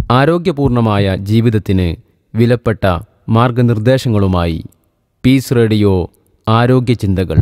ആരോഗ്യപൂർണമായ ജീവിതത്തിന് വിലപ്പെട്ട മാർഗനിർദ്ദേശങ്ങളുമായി piece radio ആരോഗ്യ ചിന്തകൾ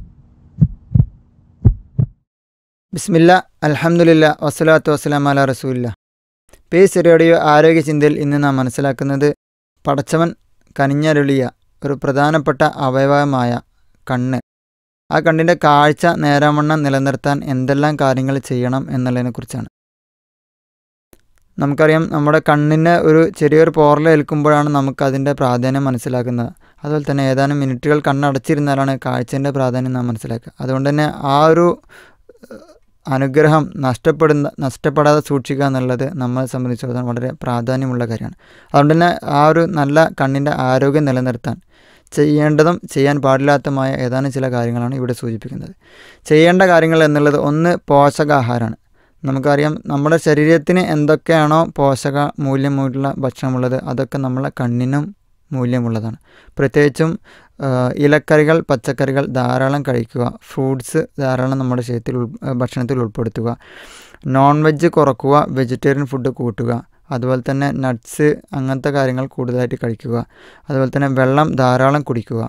ബിസ്മില്ല അൽഹംദുലില്ല വസ്സലാത്തു വസ്സലാം അല റസൂലില്ല പേസ് റേഡിയോ ആരോഗ്യ ചിന്തയിൽ ഇന്ന് നാം മനസ്സിലാക്കുന്നത് പടച്ചവൻ കനിഞ്ഞരുളിയ ഒരു പ്രധാനപ്പെട്ട അവയവമായ കണ്ണ് ആ കണ്ണിൻ്റെ കാഴ്ച നേരാവണ്ണം നിലനിർത്താൻ എന്തെല്ലാം കാര്യങ്ങൾ ചെയ്യണം എന്നുള്ളതിനെക്കുറിച്ചാണ് നമുക്കറിയാം നമ്മുടെ കണ്ണിന് ഒരു ചെറിയൊരു പോറൽ ഏൽക്കുമ്പോഴാണ് നമുക്ക് അതിൻ്റെ പ്രാധാന്യം മനസ്സിലാക്കുന്നത് അതുപോലെ തന്നെ ഏതാനും മിനിറ്റുകൾ കണ്ണടച്ചിരുന്നാലാണ് കാഴ്ചൻ്റെ പ്രാധാന്യം നാം മനസ്സിലാക്കുക അതുകൊണ്ട് തന്നെ ആ ഒരു അനുഗ്രഹം നഷ്ടപ്പെടുന്ന നഷ്ടപ്പെടാതെ സൂക്ഷിക്കുക എന്നുള്ളത് നമ്മളെ സംബന്ധിച്ചിടത്തോളം വളരെ പ്രാധാന്യമുള്ള കാര്യമാണ് അതുകൊണ്ട് തന്നെ ആ ഒരു നല്ല കണ്ണിൻ്റെ ആരോഗ്യം നിലനിർത്താൻ ചെയ്യേണ്ടതും ചെയ്യാൻ പാടില്ലാത്തതുമായ ഏതാനും ചില കാര്യങ്ങളാണ് ഇവിടെ സൂചിപ്പിക്കുന്നത് ചെയ്യേണ്ട കാര്യങ്ങൾ എന്നുള്ളത് ഒന്ന് പോഷകാഹാരമാണ് നമുക്കറിയാം നമ്മുടെ ശരീരത്തിന് എന്തൊക്കെയാണോ പോഷക മൂല്യമുള്ള ഭക്ഷണമുള്ളത് അതൊക്കെ നമ്മളെ കണ്ണിനും മൂല്യമുള്ളതാണ് പ്രത്യേകിച്ചും ഇലക്കറികൾ പച്ചക്കറികൾ ധാരാളം കഴിക്കുക ഫ്രൂട്ട്സ് ധാരാളം നമ്മുടെ ശരീരത്തിൽ ഭക്ഷണത്തിൽ ഉൾപ്പെടുത്തുക നോൺ വെജ് കുറക്കുക വെജിറ്റേറിയൻ ഫുഡ് കൂട്ടുക അതുപോലെ തന്നെ നട്ട്സ് അങ്ങനത്തെ കാര്യങ്ങൾ കൂടുതലായിട്ട് കഴിക്കുക അതുപോലെ തന്നെ വെള്ളം ധാരാളം കുടിക്കുക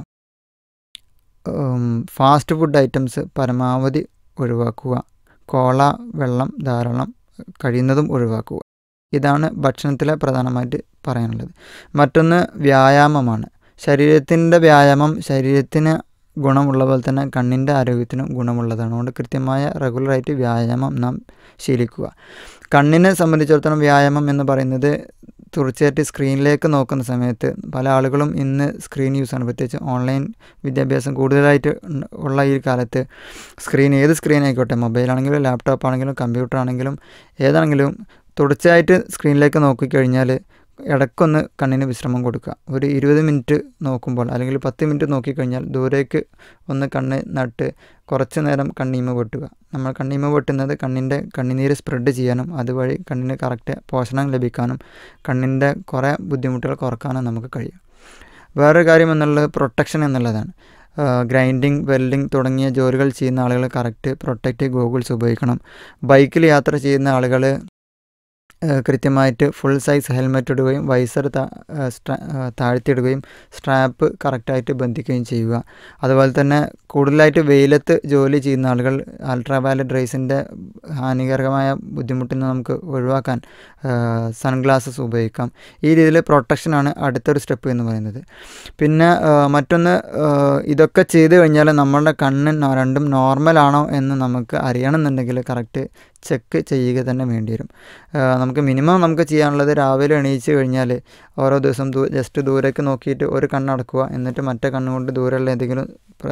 ഫാസ്റ്റ് ഫുഡ് ഐറ്റംസ് പരമാവധി ഒഴിവാക്കുക കോള വെള്ളം ധാരാളം കഴിയുന്നതും ഒഴിവാക്കുക ഇതാണ് ഭക്ഷണത്തിലെ പ്രധാനമായിട്ട് പറയാനുള്ളത് മറ്റൊന്ന് വ്യായാമമാണ് ശരീരത്തിൻ്റെ വ്യായാമം ശരീരത്തിന് ഗുണമുള്ള പോലെ തന്നെ കണ്ണിൻ്റെ ആരോഗ്യത്തിനും ഗുണമുള്ളതാണ് അതുകൊണ്ട് കൃത്യമായ റെഗുലറായിട്ട് വ്യായാമം നാം ശീലിക്കുക കണ്ണിനെ സംബന്ധിച്ചിടത്തോളം വ്യായാമം എന്ന് പറയുന്നത് തീർച്ചയായിട്ടും സ്ക്രീനിലേക്ക് നോക്കുന്ന സമയത്ത് പല ആളുകളും ഇന്ന് സ്ക്രീൻ യൂസാണ് പ്രത്യേകിച്ച് ഓൺലൈൻ വിദ്യാഭ്യാസം കൂടുതലായിട്ട് ഉള്ള ഈ കാലത്ത് സ്ക്രീൻ ഏത് സ്ക്രീൻ ആയിക്കോട്ടെ മൊബൈലാണെങ്കിലും ലാപ്ടോപ്പ് ആണെങ്കിലും കമ്പ്യൂട്ടർ ആണെങ്കിലും ഏതാണെങ്കിലും തുടർച്ചയായിട്ട് സ്ക്രീനിലേക്ക് നോക്കിക്കഴിഞ്ഞാൽ ഇടയ്ക്കൊന്ന് കണ്ണിന് വിശ്രമം കൊടുക്കുക ഒരു ഇരുപത് മിനിറ്റ് നോക്കുമ്പോൾ അല്ലെങ്കിൽ പത്ത് മിനിറ്റ് നോക്കിക്കഴിഞ്ഞാൽ ദൂരേക്ക് ഒന്ന് കണ്ണ് നട്ട് കുറച്ച് നേരം കണ്ണീമ വെട്ടുക നമ്മൾ കണ്ണീമ വെട്ടുന്നത് കണ്ണിൻ്റെ കണ്ണിനീര് സ്പ്രെഡ് ചെയ്യാനും അതുവഴി കണ്ണിന് കറക്റ്റ് പോഷണം ലഭിക്കാനും കണ്ണിൻ്റെ കുറേ ബുദ്ധിമുട്ടുകൾ കുറക്കാനും നമുക്ക് കഴിയും വേറൊരു കാര്യം എന്നുള്ളത് പ്രൊട്ടക്ഷൻ എന്നുള്ളതാണ് ഗ്രൈൻഡിങ് വെൽഡിങ് തുടങ്ങിയ ജോലികൾ ചെയ്യുന്ന ആളുകൾ കറക്റ്റ് പ്രൊട്ടക്റ്റീവ് ഗോഗിൾസ് ഉപയോഗിക്കണം ബൈക്കിൽ യാത്ര ചെയ്യുന്ന ആളുകൾ കൃത്യമായിട്ട് ഫുൾ സൈസ് ഹെൽമെറ്റ് ഇടുകയും വൈസർ താഴ്ത്തിയിടുകയും സ്ട്രാപ്പ് കറക്റ്റായിട്ട് ബന്ധിക്കുകയും ചെയ്യുക അതുപോലെ തന്നെ കൂടുതലായിട്ട് വെയിലത്ത് ജോലി ചെയ്യുന്ന ആളുകൾ അൾട്രാ വയലറ്റ് റേസിൻ്റെ ഹാനികരമായ ബുദ്ധിമുട്ടിൽ നിന്ന് നമുക്ക് ഒഴിവാക്കാൻ സൺഗ്ലാസസ് ഉപയോഗിക്കാം ഈ രീതിയിൽ പ്രൊട്ടക്ഷനാണ് അടുത്തൊരു സ്റ്റെപ്പ് എന്ന് പറയുന്നത് പിന്നെ മറ്റൊന്ന് ഇതൊക്കെ ചെയ്ത് കഴിഞ്ഞാൽ നമ്മളുടെ കണ്ണ് രണ്ടും നോർമലാണോ എന്ന് നമുക്ക് അറിയണമെന്നുണ്ടെങ്കിൽ കറക്റ്റ് ചെക്ക് ചെയ്യുക തന്നെ വേണ്ടി വരും നമുക്ക് മിനിമം നമുക്ക് ചെയ്യാനുള്ളത് രാവിലെ എണീച്ച് കഴിഞ്ഞാൽ ഓരോ ദിവസം ദൂ ജസ്റ്റ് ദൂരേക്ക് നോക്കിയിട്ട് ഒരു കണ്ണടക്കുക എന്നിട്ട് മറ്റേ കണ്ണുകൊണ്ട് ദൂരെയുള്ള എന്തെങ്കിലും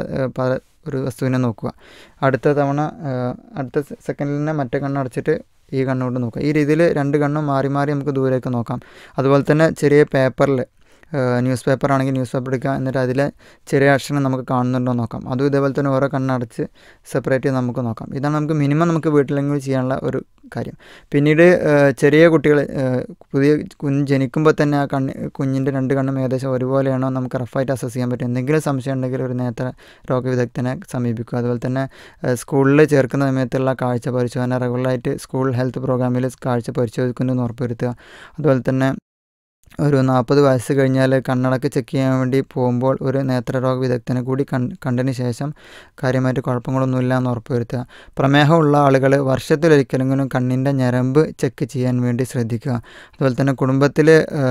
ഒരു വസ്തുവിനെ നോക്കുക അടുത്ത തവണ അടുത്ത സെക്കൻഡിൽ തന്നെ മറ്റേ കണ്ണടച്ചിട്ട് ഈ കണ്ണുകൊണ്ട് നോക്കുക ഈ രീതിയിൽ രണ്ട് കണ്ണും മാറി മാറി നമുക്ക് ദൂരേക്ക് നോക്കാം അതുപോലെ തന്നെ ചെറിയ പേപ്പറിൽ ന്യൂസ് പേപ്പർ ആണെങ്കിൽ ന്യൂസ് പേപ്പർ എടുക്കുക എന്നിട്ട് അതിലെ ചെറിയ അക്ഷരം നമുക്ക് കാണുന്നുണ്ടോ നോക്കാം അതും ഇതേപോലെ തന്നെ ഓരോ കണ്ണടച്ച് സെപ്പറേറ്റ് ചെയ്ത് നമുക്ക് നോക്കാം ഇതാണ് നമുക്ക് മിനിമം നമുക്ക് വീട്ടിലെങ്കിലും ചെയ്യാനുള്ള ഒരു കാര്യം പിന്നീട് ചെറിയ കുട്ടികൾ പുതിയ കുഞ്ഞ് ജനിക്കുമ്പോൾ തന്നെ ആ കണ്ണ് കുഞ്ഞിൻ്റെ രണ്ട് കണ്ണും ഏകദേശം ഒരുപോലെയാണോ നമുക്ക് റഫായിട്ട് അസസ് ചെയ്യാൻ പറ്റും എന്തെങ്കിലും സംശയം ഉണ്ടെങ്കിൽ ഒരു നേത്ര രോഗവിദഗ്ധനെ സമീപിക്കുക അതുപോലെ തന്നെ സ്കൂളിൽ ചേർക്കുന്ന സമയത്തുള്ള കാഴ്ച പരിശോധന റെഗുലറായിട്ട് സ്കൂൾ ഹെൽത്ത് പ്രോഗ്രാമിൽ കാഴ്ച പരിശോധിക്കുന്നുവെന്ന് ഉറപ്പുവരുത്തുക അതുപോലെ തന്നെ ഒരു നാൽപ്പത് വയസ്സ് കഴിഞ്ഞാൽ കണ്ണടക്ക് ചെക്ക് ചെയ്യാൻ വേണ്ടി പോകുമ്പോൾ ഒരു നേത്രരോഗ വിദഗ്ധനെ കൂടി കണ്ടതിന് ശേഷം കാര്യമായിട്ട് കുഴപ്പങ്ങളൊന്നുമില്ല എന്ന് ഉറപ്പുവരുത്തുക പ്രമേഹമുള്ള ആളുകൾ വർഷത്തിലൊരിക്കലെങ്കിലും കണ്ണിൻ്റെ ഞരമ്പ് ചെക്ക് ചെയ്യാൻ വേണ്ടി ശ്രദ്ധിക്കുക അതുപോലെ തന്നെ കുടുംബത്തിൽ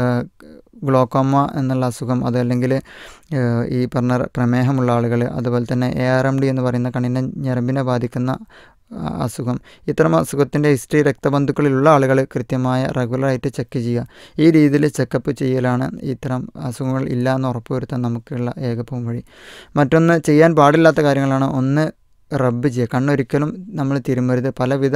ഗ്ലോക്കോമ എന്നുള്ള അസുഖം അതല്ലെങ്കിൽ ഈ പറഞ്ഞ പ്രമേഹമുള്ള ആളുകൾ അതുപോലെ തന്നെ എ ആർ എം ഡി എന്ന് പറയുന്ന കണ്ണിൻ്റെ ഞരമ്പിനെ ബാധിക്കുന്ന അസുഖം ഇത്തരം അസുഖത്തിൻ്റെ ഹിസ്റ്ററി രക്തബന്ധുക്കളിലുള്ള ആളുകൾ കൃത്യമായ റെഗുലറായിട്ട് ചെക്ക് ചെയ്യുക ഈ രീതിയിൽ ചെക്കപ്പ് ചെയ്യലാണ് ഇത്തരം അസുഖങ്ങൾ ഇല്ല എന്ന് ഉറപ്പുവരുത്താൻ നമുക്കുള്ള ഏകപ്പവും വഴി മറ്റൊന്ന് ചെയ്യാൻ പാടില്ലാത്ത കാര്യങ്ങളാണ് ഒന്ന് റബ്ബ് ചെയ്യുക കണ്ണൊരിക്കലും നമ്മൾ തിരുമരുത് പലവിധ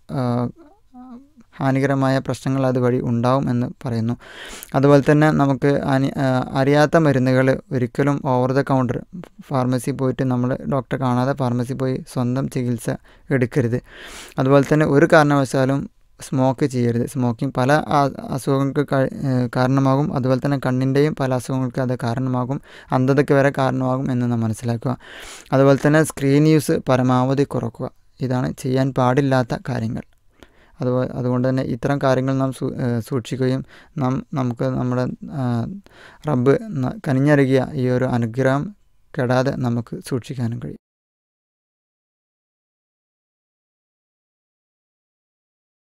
ഹാനികരമായ പ്രശ്നങ്ങൾ അതുവഴി ഉണ്ടാവും എന്ന് പറയുന്നു അതുപോലെ തന്നെ നമുക്ക് അനി അറിയാത്ത മരുന്നുകൾ ഒരിക്കലും ഓവർ ദ കൗണ്ടർ ഫാർമസി പോയിട്ട് നമ്മൾ ഡോക്ടറെ കാണാതെ ഫാർമസി പോയി സ്വന്തം ചികിത്സ എടുക്കരുത് അതുപോലെ തന്നെ ഒരു കാരണവശാലും സ്മോക്ക് ചെയ്യരുത് സ്മോക്കിംഗ് പല അസുഖങ്ങൾക്ക് കാരണമാകും അതുപോലെ തന്നെ കണ്ണിൻ്റെയും പല അസുഖങ്ങൾക്ക് അത് കാരണമാകും അന്ധതയ്ക്ക് വരെ കാരണമാകും എന്ന് നാം മനസ്സിലാക്കുക അതുപോലെ തന്നെ സ്ക്രീൻ യൂസ് പരമാവധി കുറക്കുക ഇതാണ് ചെയ്യാൻ പാടില്ലാത്ത കാര്യങ്ങൾ അതുപോലെ അതുകൊണ്ട് തന്നെ ഇത്തരം കാര്യങ്ങൾ നാം സൂ ഏഹ് സൂക്ഷിക്കുകയും നാം നമുക്ക് നമ്മുടെ ആ, റബ്ബ് ന- കനിഞ്ഞരുകിയ ഈ ഒരു അനുഗ്രഹം കെടാതെ നമുക്ക് സൂക്ഷിക്കാനും കഴിയും